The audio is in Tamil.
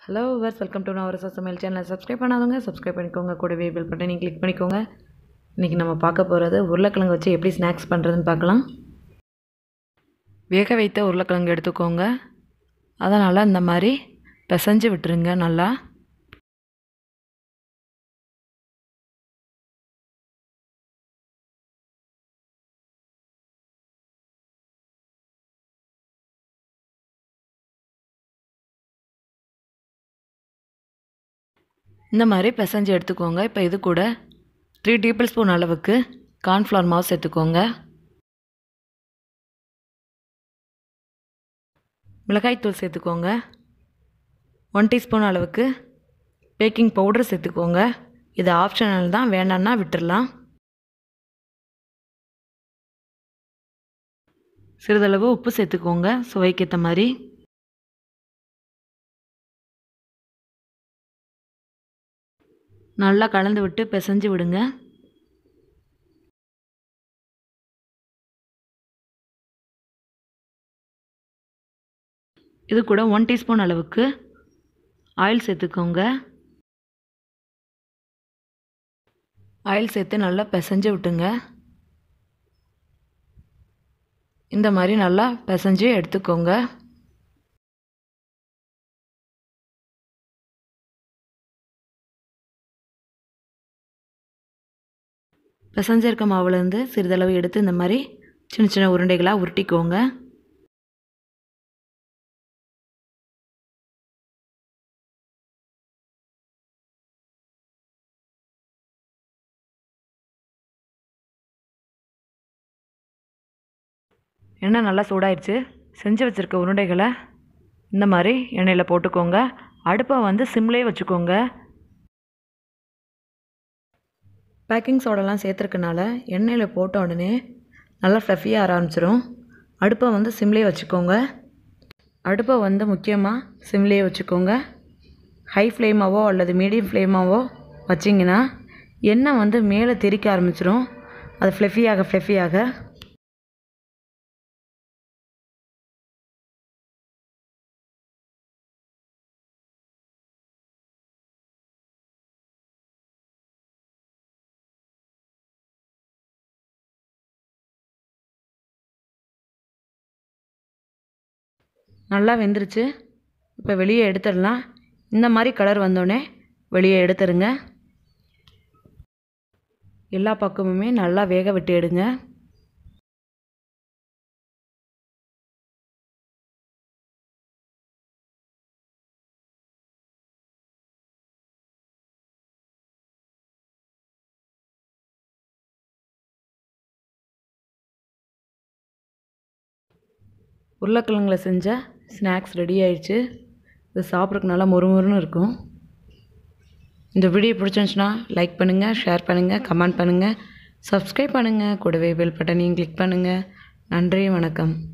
ஹலோ வர்ஸ் வெல்கம் டு நவரசா சமையல் சேனல் சப்ஸ்கிரைப் பண்ணாதவங்க சப்ஸ்கிரைப் பண்ணிக்கோங்க கூடவே பெல் பட்டனையும் கிளிக் பண்ணிக்கோங்க இன்றைக்கி நம்ம பார்க்க போகிறது உருளைக்கிழங்கு வச்சு எப்படி ஸ்நாக்ஸ் பண்ணுறதுன்னு பார்க்கலாம் வேக வைத்த உருளைக்கிழங்கு எடுத்துக்கோங்க அதனால் இந்த மாதிரி பிசைஞ்சு விட்டுருங்க நல்லா இந்த மாதிரி பிசைஞ்சு எடுத்துக்கோங்க இப்போ இது கூட த்ரீ டேபிள் ஸ்பூன் அளவுக்கு கார்ன்ஃப்ளவர் மாவு சேர்த்துக்கோங்க மிளகாய்த்தூள் சேர்த்துக்கோங்க ஒன் டீஸ்பூன் அளவுக்கு பேக்கிங் பவுடர் சேர்த்துக்கோங்க இது ஆப்ஷனல் தான் வேண்டான்னா விட்டுடலாம் சிறிதளவு உப்பு சேர்த்துக்கோங்க சுவைக்கேற்ற மாதிரி நல்லா கலந்து விட்டு பிசைஞ்சு விடுங்க இது கூட ஒன் டீஸ்பூன் அளவுக்கு ஆயில் சேர்த்துக்கோங்க ஆயில் சேர்த்து நல்லா பிசைஞ்சு விட்டுங்க இந்த மாதிரி நல்லா பிசைஞ்சு எடுத்துக்கோங்க பிசைஞ்சிருக்க மாவுலேருந்து சிறிதளவு எடுத்து இந்த மாதிரி சின்ன சின்ன உருண்டைகளாக உருட்டிக்கோங்க எண்ணெய் நல்லா சூடாயிடுச்சு செஞ்சு வச்சுருக்க உருண்டைகளை இந்த மாதிரி எண்ணெயில் போட்டுக்கோங்க அடுப்பை வந்து சிம்லேயே வச்சுக்கோங்க பேக்கிங் சோடெல்லாம் சேர்த்துருக்கனால எண்ணெயில் போட்ட உடனே நல்லா ஃப்ளஃபியாக ஆரம்பிச்சிரும் அடுப்பை வந்து சிம்லேயே வச்சுக்கோங்க அடுப்பை வந்து முக்கியமாக சிம்லேயே வச்சுக்கோங்க ஹை ஃப்ளேமாவோ அல்லது மீடியம் ஃப்ளேமாவோ வச்சிங்கன்னா எண்ணெய் வந்து மேலே தெறிக்க ஆரம்பிச்சிரும் அது ஃப்ளஃபியாக ஃப்ளஃபியாக நல்லா வெந்துருச்சு இப்போ வெளியே எடுத்துடலாம் இந்த மாதிரி கலர் வந்தோடனே வெளியே எடுத்துருங்க எல்லா பக்கமுமே நல்லா வேக விட்டு எடுங்க உருளைக்கிழங்குல செஞ்ச ஸ்நாக்ஸ் ரெடி ஆயிடுச்சு இது சாப்பிட்றதுக்கு நல்லா மொறுமொறுன்னு இருக்கும் இந்த வீடியோ பிடிச்சிருந்துச்சுன்னா லைக் பண்ணுங்கள் ஷேர் பண்ணுங்கள் கமெண்ட் பண்ணுங்கள் சப்ஸ்கிரைப் பண்ணுங்கள் கூடவே பெல் பட்டனையும் கிளிக் பண்ணுங்கள் நன்றி வணக்கம்